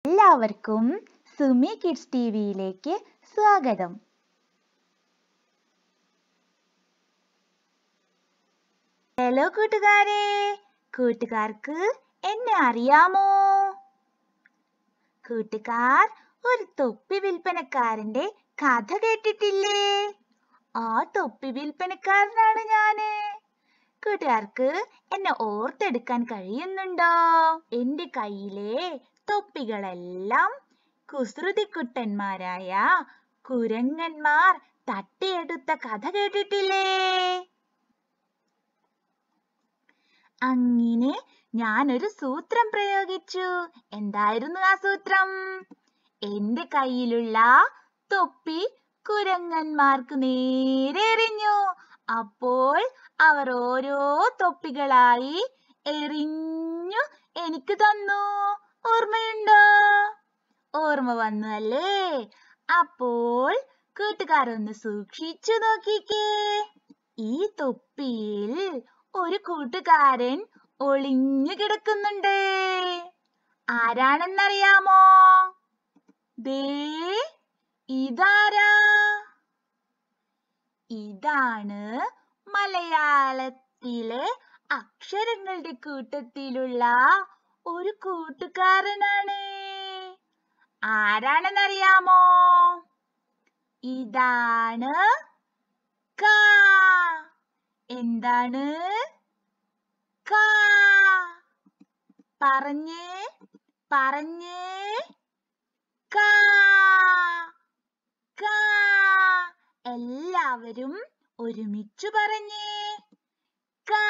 എല്ലാവർക്കും Sumi kids T വിയിലേക്ക് സ്വാഗതം hello കൂട്ടുകാരെ കൂട്ടുകാർക്ക് എന്നെ അറിയാമോ കൂട്ടുകാർ ഒരു തൊപ്പി വിൽപ്പനക്കാരന്റെ കഥ കേട്ടിട്ടില്ലേ ആ തൊപ്പി വിൽപ്പനക്കാരനാണ് ഞാന് കൂട്ടുകാർക്ക് എന്നെ ഓർത്തെടുക്കാൻ കഴിയുന്നുണ്ടോ എന്റെ കയ്യിലെ തൊപ്പികളെല്ലാം കുസൃതിക്കുട്ടന്മാരായ കുരങ്ങന്മാർ തട്ടിയെടുത്ത കഥ കേട്ടിട്ടില്ലേ അങ്ങനെ ഞാനൊരു സൂത്രം പ്രയോഗിച്ചു എന്തായിരുന്നു ആ സൂത്രം എന്റെ കയ്യിലുള്ള തൊപ്പി കുരങ്ങന്മാർക്ക് നേരെ എറിഞ്ഞു അപ്പോൾ അവർ ഓരോ തൊപ്പികളായി എറിഞ്ഞു എനിക്ക് തന്നു ഓർമ്മയുണ്ടോ ഓർമ്മ വന്നു അല്ലേ അപ്പോൾ കൂട്ടുകാരൊന്ന് സൂക്ഷിച്ചു നോക്കിക്കേ ഈ തൊപ്പിയിൽ ഒരു കൂട്ടുകാരൻ ഒളിഞ്ഞു കിടക്കുന്നുണ്ട് ആരാണെന്നറിയാമോ ദേ ഇതാരാ ഇതാണ് മലയാളത്തിലെ അക്ഷരങ്ങളുടെ കൂട്ടത്തിലുള്ള ഒരു കൂട്ടുകാരനാണ് ആരാണെന്നറിയാമോ ഇതാണ് കാ എന്താണ് കാ പറഞ്ഞേ പറഞ്ഞേ കാ കാ എല്ലാവരും ഒരുമിച്ചു പറഞ്ഞേ കാ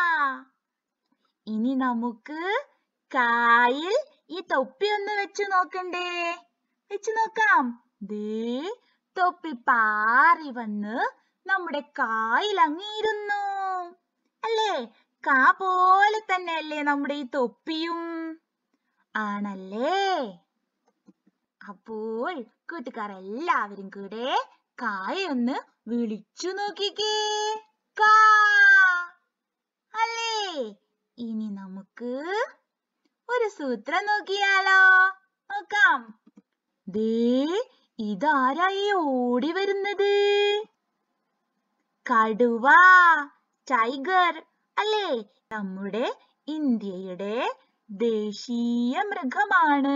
ഇനി നമുക്ക് കായിൽ ഈ തൊപ്പി ഒന്ന് വെച്ച് നോക്കണ്ടേ വെച്ച് നോക്കാം ദേ തൊപ്പി പാറി വന്ന് നമ്മുടെ കായിൽ അങ്ങിയിരുന്നു അല്ലേ കാ പോലെ തന്നെ അല്ലേ നമ്മുടെ ഈ തൊപ്പിയും ആണല്ലേ അപ്പോൾ കൂട്ടുകാർ എല്ലാവരും കൂടെ കായൊന്ന് വിളിച്ചു നോക്കിക്കേ കാ അല്ലേ ഇനി നമുക്ക് ഒരു സൂത്രം നോക്കിയാലോ നോക്കാം ദേ ഇതാരായി ഓടി വരുന്നത് കടുവ ടൈഗർ അല്ലേ നമ്മുടെ ഇന്ത്യയുടെ ദേശീയ മൃഗമാണ്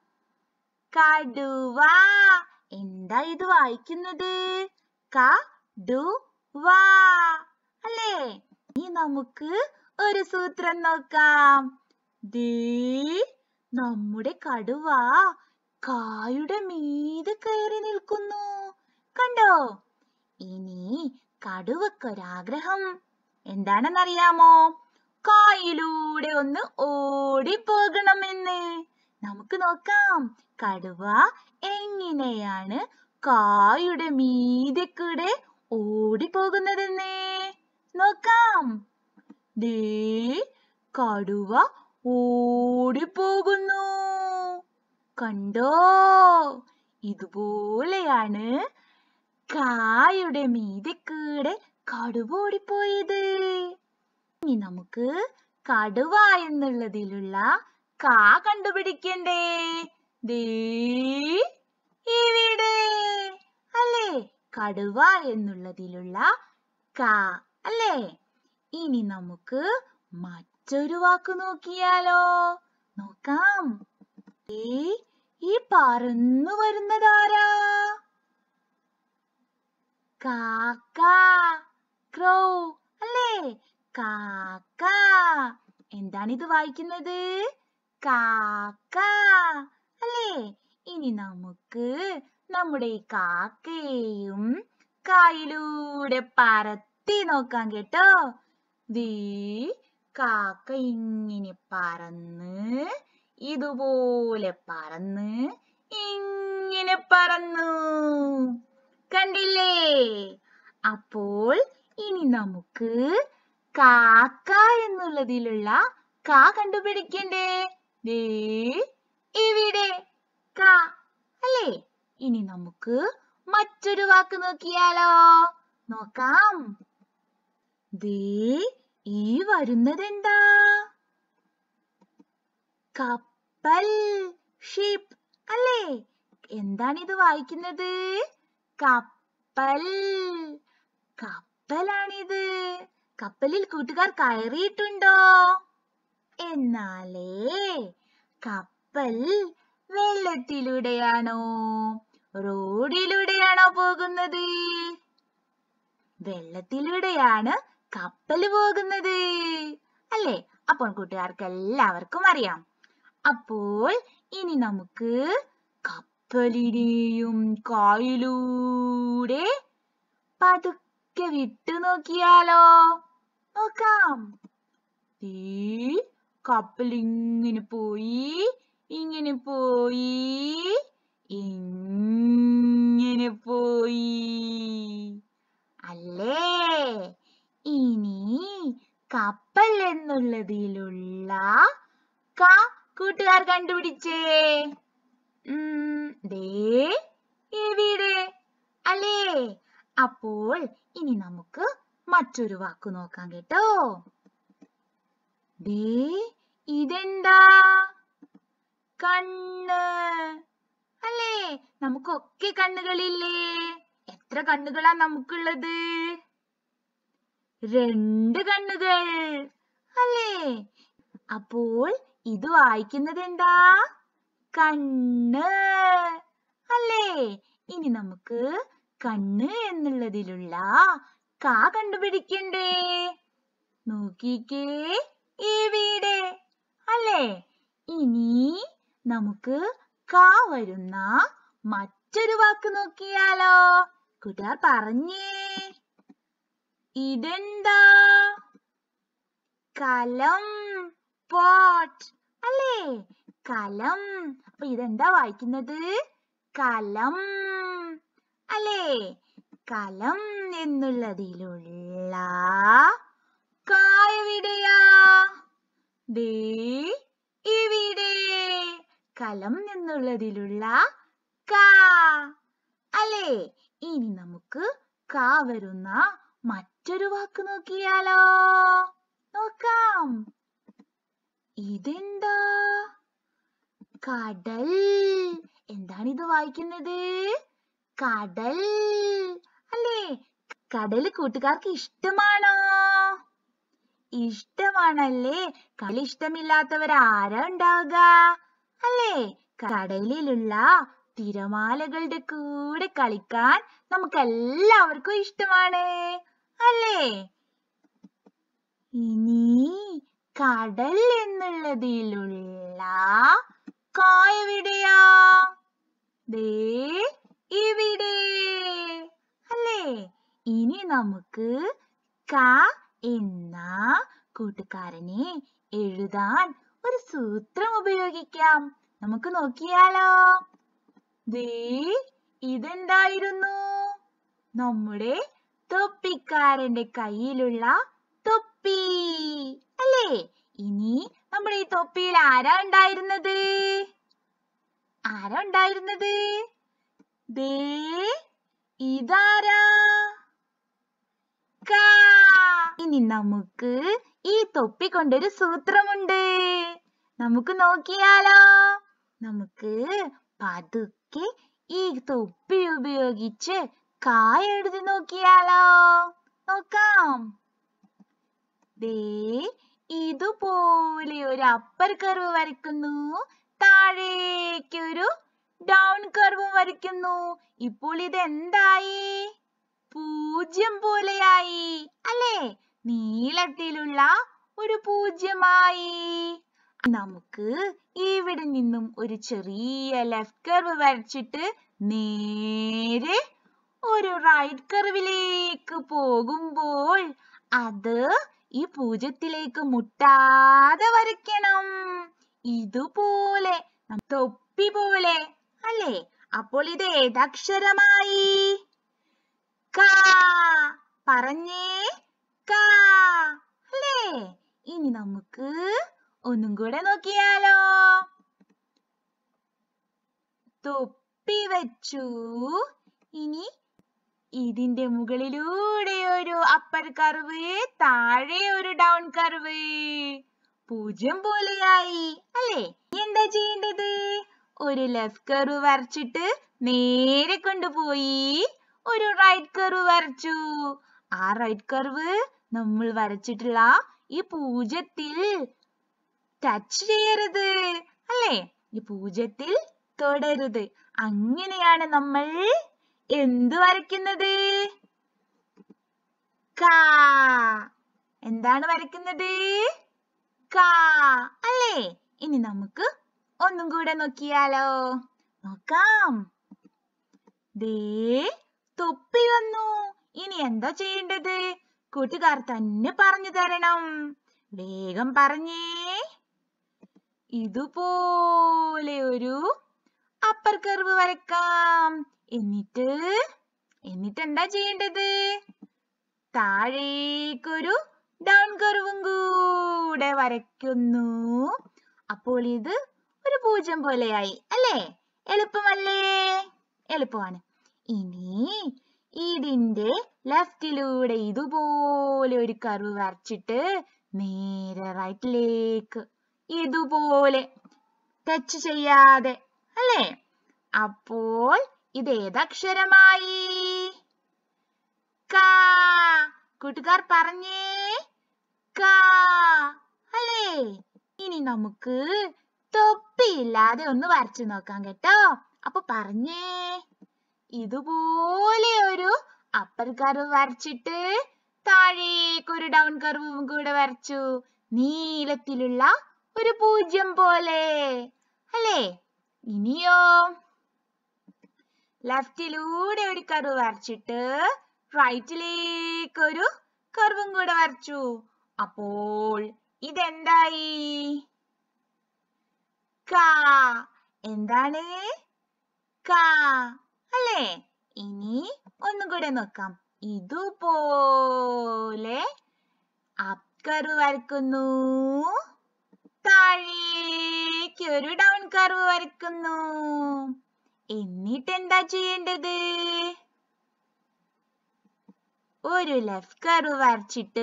കടുവ എന്താ ഇത് വായിക്കുന്നത് കടുവ അല്ലേ ഇനി നമുക്ക് ഒരു സൂത്രം നോക്കാം ദേ നമ്മുടെ കടുവ കായുടെ മീതെ കയറി നിൽക്കുന്നു കണ്ടോ ഇനി കടുവക്കൊരാഗ്രഹം എന്താണെന്നറിയാമോ കായിലൂടെ ഒന്ന് ഓടിപ്പോകണമെന്ന് നമുക്ക് നോക്കാം കടുവ എങ്ങനെയാണ് കായുടെ മീതെ കൂടെ ഓടിപ്പോകുന്നതെന്ന് നോക്കാം ദേ കടുവ ഓടിപ്പോകുന്നു കണ്ടോ ഇതുപോലെയാണ് കായുടെ മീതെ കൂടെ കടുവ ഓടിപ്പോയത് ഇനി നമുക്ക് കടുവ എന്നുള്ളതിലുള്ള കാ കണ്ടുപിടിക്കണ്ടേ ദേ ഇവിടെ അല്ലേ കടുവ എന്നുള്ളതിലുള്ള കാ അല്ലേ ഇനി നമുക്ക് മറ്റൊരു വാക്ക് നോക്കിയാലോ നോക്കാം ഏ ഈ പറന്നു വരുന്നതാരാ കാക്ക ക്രോ അല്ലേ കാക്ക എന്താണ് ഇത് വായിക്കുന്നത് കാക്ക അല്ലേ ഇനി നമുക്ക് നമ്മുടെ ഈ കാക്കയെയും കായിലൂടെ പറത്തി നോക്കാം കേട്ടോ ദീ കാക്ക ഇങ്ങനെ പറന്ന് ഇതുപോലെ പറന്ന് ഇങ്ങനെ പറന്നു കണ്ടില്ലേ അപ്പോൾ ഇനി നമുക്ക് കാക്ക എന്നുള്ളതിലുള്ള കാ കണ്ടുപിടിക്കണ്ടേ ദേ ഇവിടെ കാ അല്ലേ ഇനി നമുക്ക് മറ്റൊരു വാക്ക് നോക്കിയാലോ നോക്കാം ദേ ഈ വരുന്നതെന്താ കപ്പൽ ഷിപ്പ് അല്ലേ എന്താണിത് വായിക്കുന്നത് കപ്പൽ കപ്പലാണിത് കപ്പലിൽ കൂട്ടുകാർ കയറിയിട്ടുണ്ടോ എന്നാലേ കപ്പൽ വെള്ളത്തിലൂടെയാണോ റോഡിലൂടെയാണോ പോകുന്നത് വെള്ളത്തിലൂടെയാണ് കപ്പൽ പോകുന്നത് അല്ലേ അപ്പോൾ കൂട്ടുകാർക്ക് എല്ലാവർക്കും അറിയാം അപ്പോൾ ഇനി നമുക്ക് കപ്പലിനെയും കായലൂടെ പതുക്കെ വിട്ടു നോക്കിയാലോ നോക്കാം ദേ കപ്പൽ ഇങ്ങനെ പോയി ഇങ്ങനെ പോയി ഇങ്ങനെ പോയി അല്ലേ ഇനി കപ്പൽ എന്നുള്ളതിലുള്ള ക കൂട്ടുകാർ കണ്ടുപിടിച്ചേ ഉം, ദേ ഇവിടെ അല്ലേ അപ്പോൾ ഇനി നമുക്ക് മറ്റൊരു വാക്ക് നോക്കാം കേട്ടോ ദേ ഇതെന്താ കണ്ണ് അല്ലേ നമുക്കൊക്കെ കണ്ണുകളില്ലേ എത്ര കണ്ണുകളാ നമുക്കുള്ളത് രണ്ട് കണ്ണുകൾ അല്ലേ അപ്പോൾ ഇത് വായിക്കുന്നത് എന്താ കണ്ണ് അല്ലേ ഇനി നമുക്ക് കണ്ണ് എന്നുള്ളതിലുള്ള കാ കണ്ടുപിടിക്കണ്ടേ നോക്കിക്കേ ഇവിടെ അല്ലേ ഇനി നമുക്ക് കാ വരുന്ന മറ്റൊരു വാക്ക് നോക്കിയാലോ കൂട്ടുകാർ പറഞ്ഞേ ഇതെന്താ കലം പോട്ട് അല്ലേ കലം അപ്പൊ ഇതെന്താ വായിക്കുന്നത് കലം അല്ലേ കലം എന്നുള്ളതിലുള്ള കായവിടെയാ ദേ ഇവിടെ കലം എന്നുള്ളതിലുള്ള കാ അല്ലേ ഇനി നമുക്ക് കാ വരുന്ന മറ്റൊരു വാക്ക് നോക്കിയാലോ നോക്കാം ഇതെന്താ കടൽ എന്താണിത് വായിക്കുന്നത് കടൽ അല്ലേ കടൽ കൂട്ടുകാർക്ക് ഇഷ്ടമാണോ ഇഷ്ടമാണല്ലേ കടൽ ഇഷ്ടമില്ലാത്തവർ ആരാ ഉണ്ടാവുക അല്ലേ കടലിലുള്ള തിരമാലകളുടെ കൂടെ കളിക്കാൻ നമുക്ക് എല്ലാവർക്കും ഇഷ്ടമാണ് അല്ലേ ഇനി കടൽ എന്നുള്ളതിലുള്ള കായവിടെയാ ദേ ഇവിടെ അല്ലേ ഇനി നമുക്ക് ക എന്ന കൂട്ടുകാരനെ എഴുതാൻ ഒരു സൂത്രം ഉപയോഗിക്കാം നമുക്ക് നോക്കിയാലോ ദേ ഇതെന്തായിരുന്നു നമ്മുടെ തൊപ്പിക്കാരന്റെ കയ്യിലുള്ള തൊപ്പി അല്ലേ ഇനി നമ്മുടെ ഈ തൊപ്പിയിൽ ആരാ ഉണ്ടായിരുന്നത് ആരാ ഉണ്ടായിരുന്നത് ദേ ഇതാരാ കാ ഇനി നമുക്ക് ഈ തൊപ്പി കൊണ്ടൊരു സൂത്രമുണ്ട് നമുക്ക് നോക്കിയാലോ നമുക്ക് പതുക്കെ ഈ തൊപ്പി ഉപയോഗിച്ച് കായ എഴുതി നോക്കിയാലോ നോക്കാം ദേ ഇതുപോലെ ഒരു അപ്പർ കർവ് വരയ്ക്കുന്നു താഴേക്കൊരു ഡൗൺ കർവും വരയ്ക്കുന്നു ഇപ്പോൾ ഇത് എന്തായി പൂജ്യം പോലെയായി അല്ലേ നീളത്തിലുള്ള ഒരു പൂജ്യമായി നമുക്ക് ഇവിടെ നിന്നും ഒരു ചെറിയ ലെഫ്റ്റ് കർവ് വരച്ചിട്ട് നേരെ ഒരു റൈറ്റ് കർവിലേക്ക് പോകുമ്പോൾ അത് ഈ പൂജ്യത്തിലേക്ക് മുട്ടാതെ വരയ്ക്കണം ഇതുപോലെ നം- തൊപ്പി പോലെ അല്ലേ അപ്പോൾ ഇത് ഏതക്ഷരമായി കാ പറഞ്ഞേ കാ അല്ലേ ഇനി നമുക്ക് ഒന്നും കൂടെ നോക്കിയാലോ തൊപ്പി വെച്ചു ഇനി ഇതിന്റെ മുകളിലൂടെ ഒരു അപ്പർ കർവ് താഴെ ഒരു ഡൗൺ കർവ് പൂജ്യം പോലെയായി അല്ലേ ഇനി എന്താ ചെയ്യേണ്ടത് ഒരു ലെഫ്റ്റ് കർവ് വരച്ചിട്ട് നേരെ കൊണ്ടുപോയി ഒരു റൈറ്റ് കർവ് വരച്ചു ആ റൈറ്റ് കർവ് നമ്മൾ വരച്ചിട്ടുള്ള ഈ പൂജ്യത്തിൽ ടച്ച് ചെയ്യരുത് അല്ലേ ഈ പൂജ്യത്തിൽ തൊടരുത് അങ്ങനെയാണ് നമ്മൾ എന്ത് വരയ്ക്കുന്നത് കാ എന്താണ് വരയ്ക്കുന്നത് കാ അല്ലേ ഇനി നമുക്ക് ഒന്നും കൂടെ നോക്കിയാലോ നോക്കാം ദേ തൊപ്പി വന്നു ഇനി എന്താ ചെയ്യേണ്ടത് കൂട്ടുകാർ തന്നെ പറഞ്ഞു തരണം വേഗം പറഞ്ഞേ ഇതുപോലെ ഒരു അപ്പർ കർവ് വരക്കാം എന്നിട്ട് എന്നിട്ട് എന്താ ചെയ്യേണ്ടത് താഴേക്കൊരു ഡൗൺ കർവും കൂടെ വരയ്ക്കുന്നു അപ്പോൾ ഇത് ഒരു പൂജ്യം പോലെയായി അല്ലേ എളുപ്പമല്ലേ എളുപ്പമാണ് ഇനി ഇതിന്റെ ലെഫ്റ്റിലൂടെ ഇതുപോലെ ഒരു കർവ് വരച്ചിട്ട് നേരെ റൈറ്റിലേക്ക് ഇതുപോലെ ടച്ച് ചെയ്യാതെ അല്ലേ അപ്പോൾ ഇത് ഏതക്ഷരമായി കാ കൂട്ടുകാർ പറഞ്ഞേ കാ അല്ലേ ഇനി നമുക്ക് തൊപ്പിയില്ലാതെ ഒന്ന് വരച്ചു നോക്കാം കേട്ടോ അപ്പൊ പറഞ്ഞേ ഇതുപോലെ ഒരു അപ്പർ കർവ് വരച്ചിട്ട് താഴേക്ക് ഒരു ഡൗൺ കർവും കൂടെ വരച്ചു നീളത്തിലുള്ള ഒരു പൂജ്യം പോലെ അല്ലേ ഇനിയോ ലെഫ്റ്റിലൂടെ ഒരു കർവ് വരച്ചിട്ട് റൈറ്റിലേക്ക് ഒരു കർവും കൂടെ വരച്ചു അപ്പോൾ ഇതെന്തായി കാ എന്താണ് കാ അല്ലേ ഇനി ഒന്നും കൂടെ നോക്കാം ഇതുപോലെ അപ്കർവ് വരക്കുന്നു താഴേക്ക് ഒരു ഡൗൺ കർവ് വരക്കുന്നു എന്നിട്ട് എന്താ ചെയ്യേണ്ടത് ഒരു ലെഫ്റ്റ് കർവ് വരച്ചിട്ട്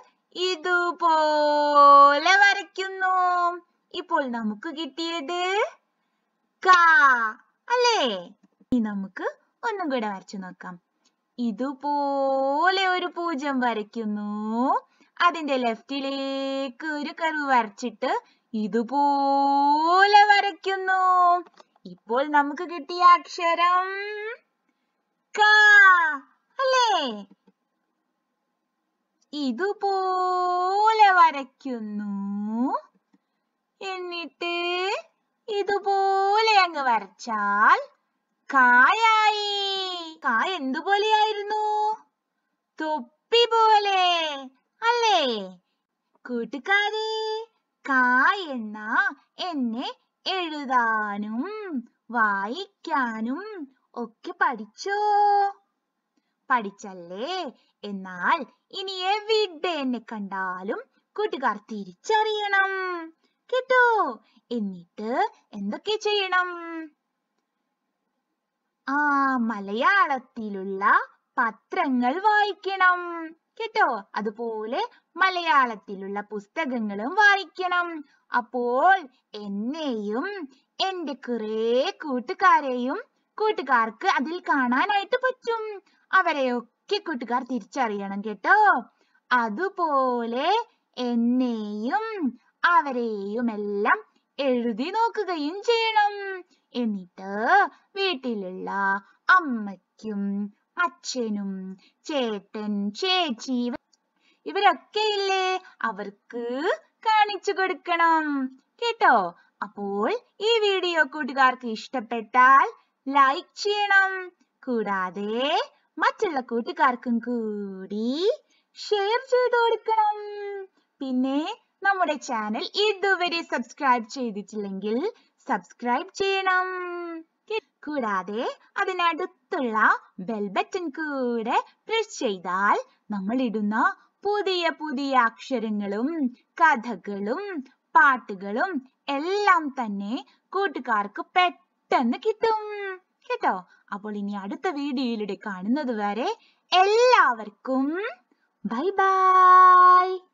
ഇതുപോലെ വരയ്ക്കുന്നു ഇപ്പോൾ നമുക്ക് കിട്ടിയത് കാ അല്ലേ ഇനി നമുക്ക് ഒന്നും കൂടെ വരച്ചു നോക്കാം ഇതുപോലെ ഒരു പൂജ്യം വരയ്ക്കുന്നു അതിന്റെ ലെഫ്റ്റിലേക്ക് ഒരു കർവ് വരച്ചിട്ട് ഇതുപോലെ വരയ്ക്കുന്നു ഇപ്പോൾ നമുക്ക് കിട്ടിയ അക്ഷരം കാ അല്ലേ ഇതുപോലെ വരയ്ക്കുന്നു എന്നിട്ട് ഇതുപോലെ അങ്ങ് വരച്ചാൽ കായായി കായ എന്തുപോലെയായിരുന്നു തൊപ്പി പോലെ അല്ലേ കൂട്ടുകാരെ കായ എന്ന എന്നെ എഴുതാനും വായിക്കാനും ഒക്കെ പഠിച്ചോ പഠിച്ചല്ലേ എന്നാൽ ഇനി എവിടെ എന്നെ കണ്ടാലും കൂട്ടുകാർ തിരിച്ചറിയണം കേട്ടോ എന്നിട്ട് എന്തൊക്കെ ചെയ്യണം ആ മലയാളത്തിലുള്ള പത്രങ്ങൾ വായിക്കണം കേട്ടോ അതുപോലെ മലയാളത്തിലുള്ള പുസ്തകങ്ങളും വായിക്കണം അപ്പോൾ എന്നെയും എന്റെ കുറേ കൂട്ടുകാരെയും കൂട്ടുകാർക്ക് അതിൽ കാണാനായിട്ട് പറ്റും അവരെയൊക്കെ കൂട്ടുകാർ തിരിച്ചറിയണം കേട്ടോ അതുപോലെ എന്നെയും അവരെയും എല്ലാം എഴുതി നോക്കുകയും ചെയ്യണം എന്നിട്ട് വീട്ടിലുള്ള അമ്മയ്ക്കും അച്ഛനും ചേട്ടൻ ചേച്ചി ഇവ- ഇവരൊക്കെ ഇല്ലേ അവർക്ക് കാണിച്ചു കൊടുക്കണം കേട്ടോ അപ്പോൾ ഈ വീഡിയോ കൂട്ടുകാർക്ക് ഇഷ്ടപ്പെട്ടാൽ ലൈക്ക് ചെയ്യണം കൂടാതെ മറ്റുള്ള കൂട്ടുകാർക്കും കൂടി ഷെയർ ചെയ്ത് കൊടുക്കണം പിന്നെ നമ്മുടെ ചാനൽ ഇതുവരെ സബ്സ്ക്രൈബ് ചെയ്തിട്ടില്ലെങ്കിൽ സബ്സ്ക്രൈബ് ചെയ്യണം കേ- കൂടാതെ അതിനടുത്തുള്ള ബെൽ ബട്ടൺ കൂടെ പ്രസ് ചെയ്താൽ നമ്മൾ ഇടുന്ന പുതിയ പുതിയ അക്ഷരങ്ങളും കഥകളും പാട്ടുകളും എല്ലാം തന്നെ കൂട്ടുകാർക്ക് പെട്ടെന്ന് കിട്ടും കേട്ടോ അപ്പോൾ ഇനി അടുത്ത വീഡിയോയിലൂടെ കാണുന്നത് വരെ എല്ലാവർക്കും ബൈ ബൈ